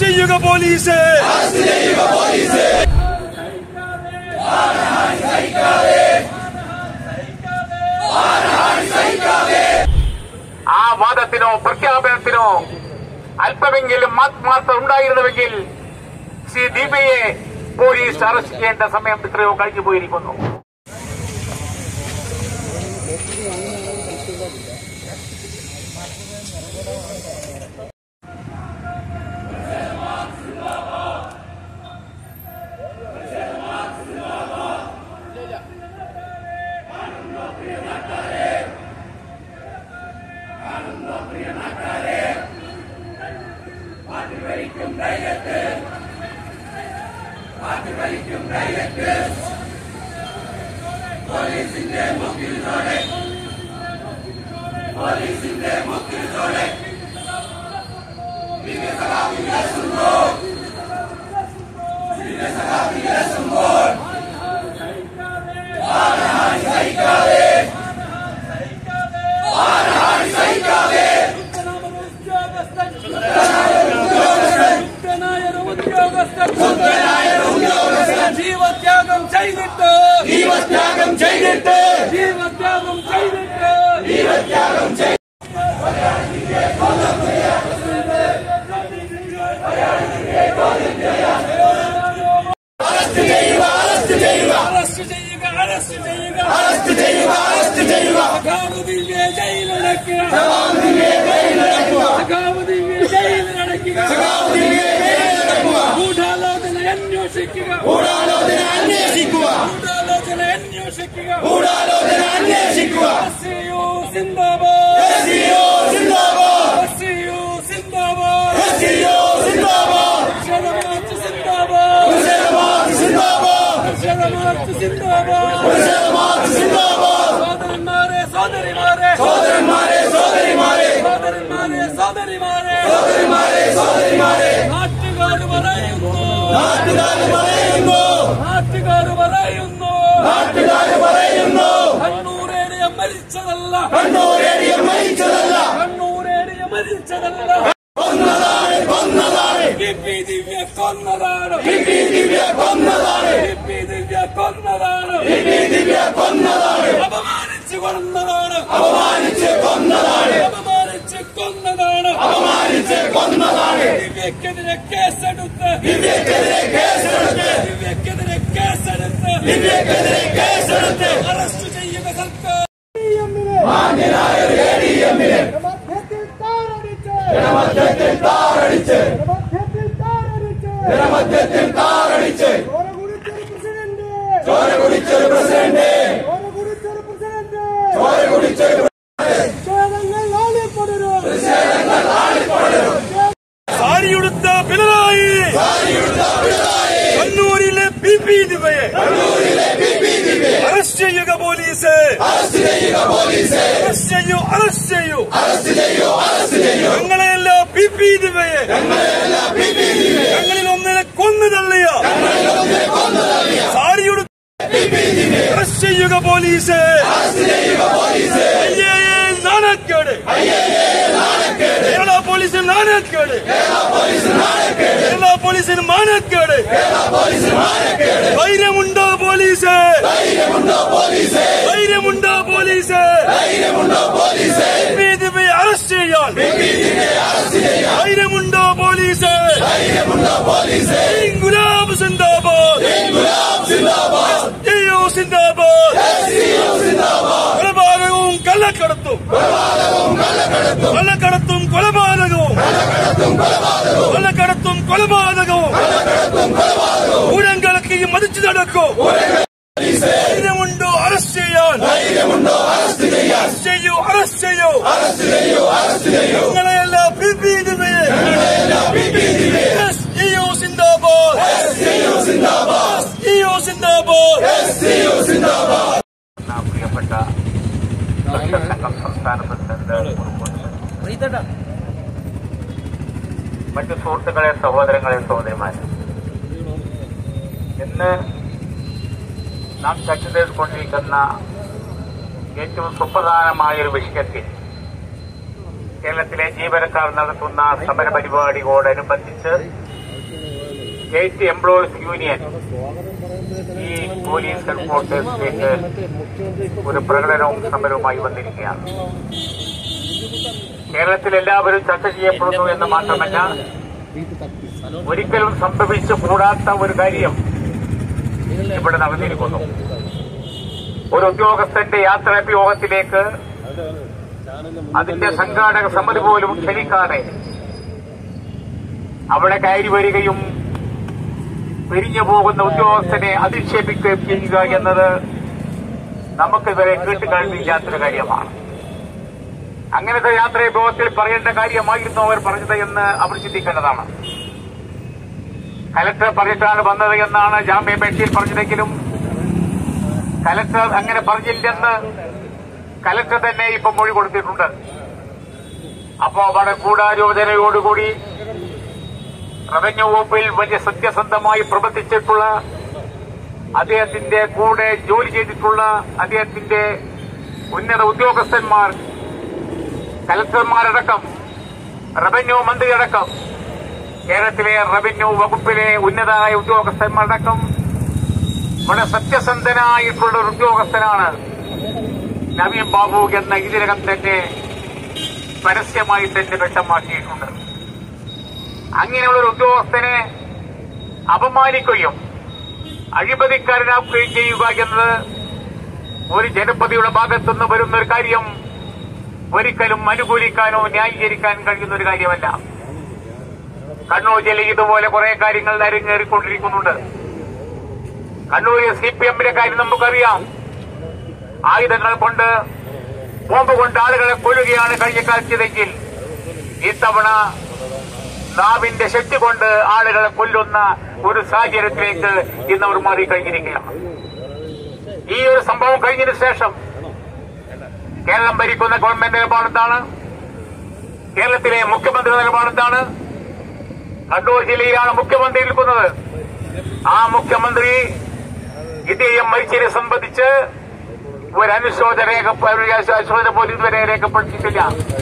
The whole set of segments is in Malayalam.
ചെയ്യുക പോലീസ് ആ വാദത്തിനോ പ്രഖ്യാപനത്തിനോ അല്പമെങ്കിലും ആത്മാർത്ഥ ഉണ്ടായിരുന്നുവെങ്കിൽ ശ്രീ ദീപയെ പോലീസ് അറസ്റ്റ് ചെയ്യേണ്ട സമയം എത്രയോ കഴിഞ്ഞു പോയിരിക്കുന്നു ജീവത്യാഗം ചെയ്തിട്ട് ജീവത്യാഗം ചെയ്തിട്ട് ജീവത്യാഗം ചെയ്തിട്ട് ജീവത്യാഗം ചെയ്ത് അറസ്റ്റ് ചെയ്യുക അറസ്റ്റ് ചെയ്യുക അറസ്റ്റ് ചെയ്യുക അറസ്റ്റ് ചെയ്യുക അറസ്റ്റ് ചെയ്യുക അറസ്റ്റ് ചെയ്യുക സഖാവുദ്ദീനെ ജയിലിലടക്കുക സഖാവുദ്ദീനെ ജയിലിലടക്കുക. സഖാവുദ്ദീനെ ജയിലിലടക്കുക സഖാവുദ്ദീനെ ജയിലിലടക്കുക. ഗൂഢാലോചന അന്വേഷിക്കുക ഗൂഢാലോചന അന്വേഷിക്കുക ഗൂഢാലോചന അന്വേഷിക്കുക ഗൂഢാലോചന അന്വേഷിക്കുക SCU സിന്ദാബാദ് എസ്.സി.ഒ. സിന്ദാബാദ് SCU സിന്ദാബാദ് എസ്.സി.ഒ. സിന്ദാബാദ് ക്ഷണമാർച്ച് സിന്ദാബാദ് പ്രതിഷേധമാർച്ച് സിന്ദാബാദ് ക്ഷണമാർച്ച് സിന്ദാബാദ് പ്രതിഷേധമാർച്ച് സിന്ദാബാദ് സോദരന്മാരെ സോദരിമാരെ സോദരന്മാരെ സോദരിമാരെ സോദരന്മാരെ സോദരിമാരെ സോദരിമാരെ സോദരിമാരെ നാട്ടുകാർ പറയുന്നു നാട്ടുകാർ പറയുന്നു നാട്ടുകാർ പറയുന്നു നാട്ടുകാർ പറയുന്നു കണ്ണൂരേടിയ മരിച്ചതല്ല കണ്ണൂരേടിയ മരിച്ചതല്ല കണ്ണൂരേടിയ മരിച്ചതല്ല കൊന്നതാണ് കൊന്നതാണ് പി പി ദിവ്യ കൊന്നതാണ് പി പി ദിവ്യ കൊന്നതാണ് പി പി ദിവ്യ കൊന്നതാണ് പി പി ദിവ്യ കൊന്നതാണ് അപമാനിച്ചു കൊന്നതാണ് അപമാനിച്ച് കൊന്നതാണ് അപമാനിച്ച് കൊന്നതാണ് അപമാനിച്ച് കൊന്നതാണ് ദിവ്യക്കെതിരെ കേസെടുത്ത് ദിവ്യക്കെതിരെ കേസെടുത്ത് ദിവ്യക്കെതിരെ കേസെടുത്ത് ദിവ്യക്കെതിരെ കേസെടുത്ത് അറസ്റ്റ് ചെയ്യുക സർക്കാർ മാന്യനായ ഒരു എ ഡി എമ്മിനെ ജനമധ്യത്തിൽ താറടിച്ച് ജനമധ്യത്തിൽ താറടിച്ച് ചോര കുടിച്ചൊരു പ്രസിഡന്റ് ചോര കുടിച്ചൊരു സാരിയുടുത്ത പിണറായി കണ്ണൂരിലെ പി പി ദിവയെ അറസ്റ്റ് ചെയ്യുക പോലീസ് അറസ്റ്റ് ചെയ്യുക പോലീസ് അറസ്റ്റ് ചെയ്യൂ അറസ്റ്റ് ചെയ്യൂ അറസ്റ്റ് ചെയ്യൂ അറസ്റ്റ് ചെയ്യൂ ഞങ്ങളെയല്ല പി പി ദിവയെ ഞങ്ങളെല്ലാം പി പി ദിവ്യ ഞങ്ങളിൽ ഒന്നിനെ കൊന്നു തള്ളിയ സാരിയുടുത്ത അറസ്റ്റ് ചെയ്യുക പോലീസ് അറസ്റ്റ് ചെയ്യുക പോലീസ് അയ്യേ നാണക്കേട് കേരള പോലീസിന് നാണക്കേട് കേരള പോലീസിന് മാനക്കേട് ധൈര്യമുണ്ടോ പോലീസ് ധൈര്യമുണ്ടോ പോലീസ് ധൈര്യമുണ്ടോ പോലീസ് ധൈര്യമുണ്ടോ പോലീസ് ഇതിനെ അറസ്റ്റ് ചെയ്യാൻ അറസ്റ്റ് ചെയ്യാം ധൈര്യമുണ്ടോ പോലീസ് ധൈര്യമുണ്ടോ പോലീസ് ഗുലാബ് സിന്ദാബാദ് ഗുലാബ് സിന്ദാബാദ് ജയോ സിന്ദാബാദ് എസ്.സി.ഒ. സിന്ദാബാദ് കൊലപാതകവും കള്ളക്കടത്തും കൊലപാതകവും കള്ളക്കടത്തും കൊലക്കടത്തും കൊലപാതകവും കള്ളക്കടത്തും കൊലപാതകവും കൊലക്കടത്തും കൊലപാതകവും കള്ളക്കടത്തും കൊലപാതകവും ഊഴങ്കിളക്കി മതിച്ചു നടക്കും പോലീസ് ധൈര്യമുണ്ടോ അറസ്റ്റ് ചെയ്യാൻ ധൈര്യമുണ്ടോ അറസ്റ്റ് ചെയ്യാൻ അറസ്റ്റ് ചെയ്യൂ അറസ്റ്റ് ചെയ്യൂ അറസ്റ്റ് ചെയ്യൂ അറസ്റ്റ് ചെയ്യൂ നിങ്ങളെയല്ല പി പി ദിവയെ ഞങ്ങളെല്ലാം പി പി ദിവ്യ ഇയോ സിന്ദാബാദ് എസ്.സി.ഒ. സിന്ദാബാദ് ഇയോ സിന്ദാബാദ് എസ്.സി.ഒ. സിന്ദാബാദ് എന്ന പ്രിയപ്പെട്ട സംഘം സംസ്ഥാന പ്രസിഡന്റ് മുർമുണ്ട്. മറ്റു സുഹൃത്തുക്കളെ സഹോദരങ്ങളെ സഹോദരിമാരെ ഇന്ന് നാം ചർച്ച ചെയ്തുകൊണ്ടിരിക്കുന്ന ഏറ്റവും സുപ്രധാനമായ ഒരു വിഷയത്തിൽ കേരളത്തിലെ ജീവനക്കാർ നടത്തുന്ന സമര പരിപാടിയോടനുബന്ധിച്ച് സ്റ്റേറ്റ് എംപ്ലോയീസ് യൂണിയൻ ഈ പോലീസ് ഹെഡ്ക്വാർട്ടേഴ്സിലേക്ക് ഒരു പ്രകടനവും സമരവുമായി വന്നിരിക്കുകയാണ് കേരളത്തിൽ എല്ലാവരും ചർച്ച ചെയ്യപ്പെടുന്നു എന്ന് മാത്രമല്ല ഒരിക്കലും സംഭവിച്ചു കൂടാത്ത ഒരു കാര്യം ഇവിടെ നടന്നിരിക്കുന്നു ഒരു ഉദ്യോഗസ്ഥന്റെ യാത്രാഭിയോഗത്തിലേക്ക് അതിന്റെ സംഘാടക സമിതി പോലും ക്ഷണിക്കാതെ അവിടെ കയറി വരികയും പിരിഞ്ഞു പോകുന്ന ഉദ്യോഗസ്ഥനെ അധിക്ഷേപിക്കുകയും ചെയ്യുക എന്നത് നമുക്കിതുവരെ കേട്ടുകാഴ്ചയില്ലാത്തൊരു കാര്യമാണ് അങ്ങനത്തെ യാത്രാവിഭവത്തിൽ പറയേണ്ട കാര്യമായിരുന്നു അവർ പറഞ്ഞത് എന്ന് അവർ ചിന്തിക്കേണ്ടതാണ് കലക്ടർ പറഞ്ഞിട്ടാണ് വന്നത് എന്നാണ് ജാമ്യപേക്ഷയിൽ പറഞ്ഞതെങ്കിലും കലക്ടർ അങ്ങനെ പറഞ്ഞില്ലെന്ന് കലക്ടർ തന്നെ ഇപ്പം മൊഴി കൊടുത്തിട്ടുണ്ട് അപ്പോ വളരെ ഗൂഢാലോചനയോടുകൂടി റവന്യൂ വകുപ്പിൽ വലിയ സത്യസന്ധമായി പ്രവർത്തിച്ചിട്ടുള്ള അദ്ദേഹത്തിന്റെ കൂടെ ജോലി ചെയ്തിട്ടുള്ള അദ്ദേഹത്തിന്റെ ഉന്നത ഉദ്യോഗസ്ഥന്മാർ കലക്ടർമാരടക്കം റവന്യൂ മന്ത്രിയടക്കം കേരളത്തിലെ റവന്യൂ വകുപ്പിലെ ഉന്നതരായ ഉദ്യോഗസ്ഥന്മാരടക്കം വളരെ സത്യസന്ധനായിട്ടുള്ള ഒരു ഉദ്യോഗസ്ഥനാണ് നവീൻ ബാബു എന്ന ഇതിനകം തന്നെ പരസ്യമായി തന്നെ വ്യക്തമാക്കിയിട്ടുണ്ട് അങ്ങനെയുള്ള ഒരു ഉദ്യോഗസ്ഥനെ അപമാനിക്കുകയും അഴിമതിക്കാരനാക്കുകയും ചെയ്യുക എന്നത് ഒരു ജനപതിയുടെ ഭാഗത്തുനിന്ന് വരുന്ന ഒരു കാര്യം ഒരിക്കലും അനുകൂലിക്കാനോ ന്യായീകരിക്കാൻ കഴിയുന്ന ഒരു കാര്യമല്ല കണ്ണൂർ ജില്ലയിൽ ഇതുപോലെ കുറെ കാര്യങ്ങൾ അരങ്ങേറിക്കൊണ്ടിരിക്കുന്നുണ്ട് കണ്ണൂരിൽ സി പി എമ്മിന്റെ കാര്യം നമുക്കറിയാം ആയുധങ്ങൾ കൊണ്ട് ബോംബ് കൊണ്ട് ആളുകളെ കൊല്ലുകയാണ് കഴിഞ്ഞ കാലത്തതെങ്കിൽ ഇത്തവണ നാവിന്റെ ശക്തി കൊണ്ട് ആളുകളെ കൊല്ലുന്ന ഒരു സാഹചര്യത്തിലേക്ക് ഇന്നവർ മാറിക്കഴിഞ്ഞിരിക്കുകയാണ് ഈ ഒരു സംഭവം കഴിഞ്ഞതിന് ശേഷം കേരളം ഭരിക്കുന്ന ഗവൺമെന്റ് നിലപാടെന്താണ് കേരളത്തിലെ മുഖ്യമന്ത്രി നിലപാടെന്താണ് കണ്ണൂർ ജില്ലയിലാണ് മുഖ്യമന്ത്രി നിൽക്കുന്നത് ആ മുഖ്യമന്ത്രി ഇദ്ദേഹം മരിച്ചതിനെ സംബന്ധിച്ച് ഒരു അനുശോചന രേഖ ഒരു അനുശോചന പോലും ഇതുവരെ രേഖപ്പെടുത്തിയിട്ടില്ല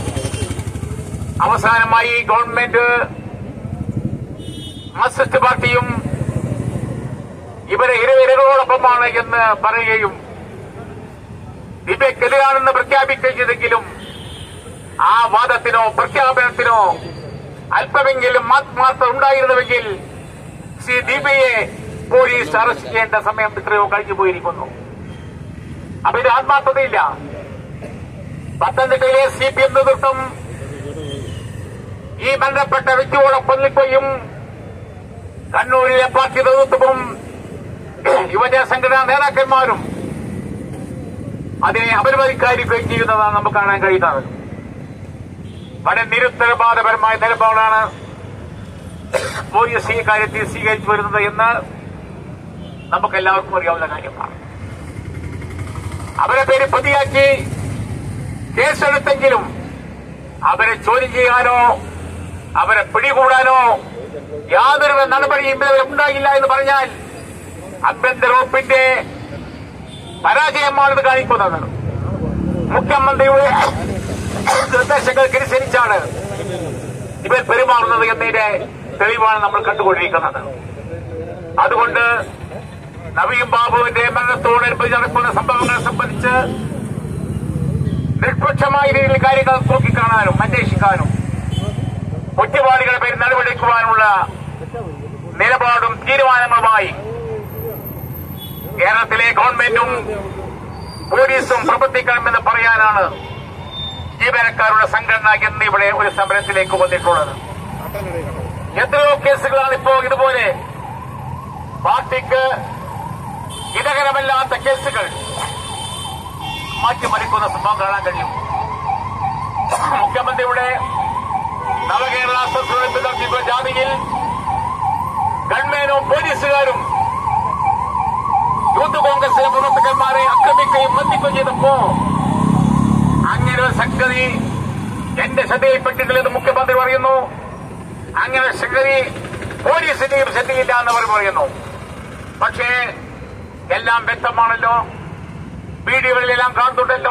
അവസാനമായി ഗവൺമെന്റ് മാർക്സിസ്റ്റ് പാർട്ടിയും ഇവരെ ഇരവിരകളോടൊപ്പമാണ് എന്ന് പറയുകയും ദിവ്യക്കെതിരാണെന്ന് പ്രഖ്യാപിക്കുകയും ചെയ്തെങ്കിലും ആ വാദത്തിനോ പ്രഖ്യാപനത്തിനോ അല്പമെങ്കിലും ആത്മാർത്ഥ ഉണ്ടായിരുന്നുവെങ്കിൽ ശ്രീ ദീപയെ പോലീസ് അറസ്റ്റ് ചെയ്യേണ്ട സമയം എത്രയോ കഴിഞ്ഞു പോയിരിക്കുന്നു അപ്പൊ ഇത് ആത്മാർത്ഥതയില്ല പത്തനംതിട്ടയിലെ സി പി എം നേതൃത്വം ഈ ബന്ധപ്പെട്ട വ്യക്തിയോടൊപ്പം നിൽക്കുകയും കണ്ണൂരിലെ പാർട്ടി നേതൃത്വവും യുവജന സംഘടനാ നേതാക്കന്മാരും അതിനെ അപരിമതിക്കാതിരിക്കുകയും ചെയ്യുന്നതാണ് നമുക്ക് കാണാൻ കഴിയുന്നത് വളരെ നിരുത്തരവാദപരമായ നിലപാടാണ് പോലീസ് ഈ കാര്യത്തിൽ സ്വീകരിച്ചു വരുന്നത് എന്ന് നമുക്കെല്ലാവർക്കും അറിയാവുന്ന കാര്യമാണ് അവരെ പേര് പ്രതിയാക്കി കേസെടുത്തെങ്കിലും അവരെ ചോദ്യം ചെയ്യാനോ അവരെ പിടികൂടാനോ യാതൊരു നടപടിയും ഇതുവരെ ഉണ്ടായില്ല എന്ന് പറഞ്ഞാൽ ആഭ്യന്തര വകുപ്പിന്റെ പരാജയമാണിത് കാണിക്കുന്നത് മുഖ്യമന്ത്രിയുടെ നിർദ്ദേശങ്ങൾക്കനുസരിച്ചാണ് ഇവർ പെരുമാറുന്നത് എന്നതിന്റെ തെളിവാണ് നമ്മൾ കണ്ടുകൊണ്ടിരിക്കുന്നത് അതുകൊണ്ട് നവീൻ ബാബുവിന്റെ മരണത്തോടനുബന്ധിച്ച് നടക്കുന്ന സംഭവങ്ങളെ സംബന്ധിച്ച് നിഷ്പക്ഷമായ രീതിയിൽ കാര്യങ്ങൾ നോക്കിക്കാണാനും അന്വേഷിക്കാനും കുറ്റവാളികളെ പേര് നടപടിക്കുവാനുള്ള നിലപാടും തീരുമാനങ്ങളുമായി കേരളത്തിലെ ഗവൺമെന്റും പോലീസും പ്രവർത്തിക്കണമെന്ന് പറയാനാണ് ജീവനക്കാരുടെ സംഘടന എന്ന് ഇവിടെ ഒരു സമരത്തിലേക്ക് വന്നിട്ടുള്ളത് എത്രയോ കേസുകളാണ് ഇപ്പോ ഇതുപോലെ പാർട്ടിക്ക് ഇതകരമല്ലാത്ത കേസുകൾ മാറ്റിമറിക്കുന്ന സംഭവം കാണാൻ കഴിയും മുഖ്യമന്ത്രിയുടെ നവകേരള അസോസിയേഷൻ നടത്തിയ ജാതിയിൽ ഗവൺമെന്റും പോലീസുകാരും യൂത്ത് കോൺഗ്രസിലെ പ്രവർത്തകന്മാരെ ആക്രമിക്കുകയും മർദ്ദിക്കുകയും ചെയ്തപ്പോ അങ്ങനെ ഒരു സംഗതി എന്റെ ശ്രദ്ധയിൽപ്പെട്ടിട്ടില്ലെന്ന് മുഖ്യമന്ത്രി പറയുന്നു അങ്ങനെ ഒരു സംഗതി പോലീസിന്റെയും ശ്രദ്ധയില്ല എന്ന് അവർ പറയുന്നു പക്ഷേ എല്ലാം വ്യക്തമാണല്ലോ വീഡിയോകളിലെല്ലാം കാണുന്നുണ്ടല്ലോ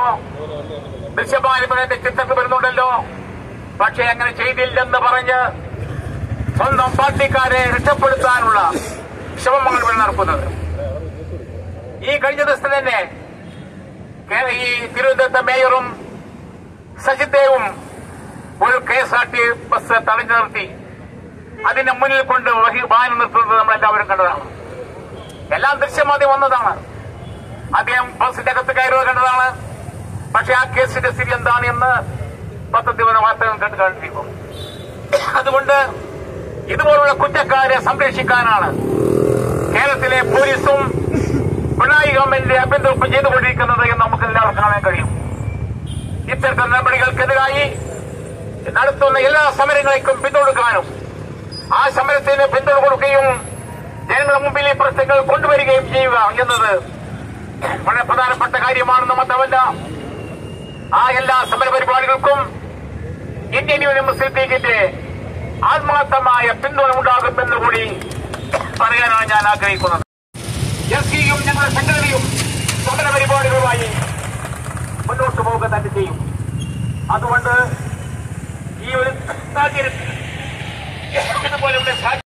ദൃശ്യമാലിമനന്റെ ചിത്രത്തിൽ വരുന്നുണ്ടല്ലോ പക്ഷേ അങ്ങനെ ചെയ്തില്ലെന്ന് പറഞ്ഞ് സ്വന്തം പാർട്ടിക്കാരെ രക്ഷപ്പെടുത്താനുള്ള ശ്രമമാണ് ഇവിടെ നടക്കുന്നത് ഈ കഴിഞ്ഞ ദിവസം തന്നെ കേ- ഈ തിരുവനന്തപുരത്തെ മേയറും സജിദേവും ഒരു K S R T bus തടഞ്ഞു നിർത്തി അതിന്റെ മുന്നിൽ കൊണ്ട് വഹി- വാഹനം നിർത്തുന്നത് നമ്മളെല്ലാവരും കണ്ടതാണ് എല്ലാം ദൃശ്യമാദ്യം വന്നതാണ് അദ്ദേഹം ബസിന്റെ അകത്ത് കയറുക കണ്ടതാണ് പക്ഷെ ആ കേസിന്റെ സ്ഥിതി എന്താണ് എന്ന് പത്ത് ദിവസം വാർത്തകൾ കണ്ടു കണ്ടിരിക്കും അതുകൊണ്ട് ഇതുപോലുള്ള കുറ്റക്കാരെ സംരക്ഷിക്കാനാണ് കേരളത്തിലെ പോലീസും പിണറായി ഗവൺമെന്റിന്റെ അഭ്യന്തരം ചെയ്തുകൊണ്ടിരിക്കുന്നത് എന്ന് നമുക്ക് എല്ലാവർക്കും കാണാൻ കഴിയും ഇത്തരത്തിൽ നടപടികൾക്കെതിരായി നടത്തുന്ന എല്ലാ സമരങ്ങളേക്കും പിന്തുണക്കാനും ആ സമരത്തിന് പിന്തുണ കൊടുക്കുകയും ജനങ്ങളുടെ മുമ്പിൽ ഈ പ്രശ്നങ്ങൾ കൊണ്ടുവരികയും ചെയ്യുക എന്നത് വളരെ പ്രധാനപ്പെട്ട കാര്യമാണെന്ന് മാത്രമല്ല ആ എല്ലാ സമരപരിപാടികൾക്കും ഇന്ത്യൻ യൂണിയൻ മുസ്ലിം ലീഗിന്റെ ആത്മാർത്ഥമായ പിന്തുണ ഉണ്ടാകുമെന്ന് കൂടി പറയാനാണ് ഞാൻ ആഗ്രഹിക്കുന്നത് എസ് സിയും ഞങ്ങളുടെ സംഘടനയും സമരപരിപാടികളുമായി മുന്നോട്ട് പോവുക തന്നെ ചെയ്യും അതുകൊണ്ട് ഈ ഒരു സാഹചര്യത്തിൽ ഇതുപോലുള്ള സാഹചര്യം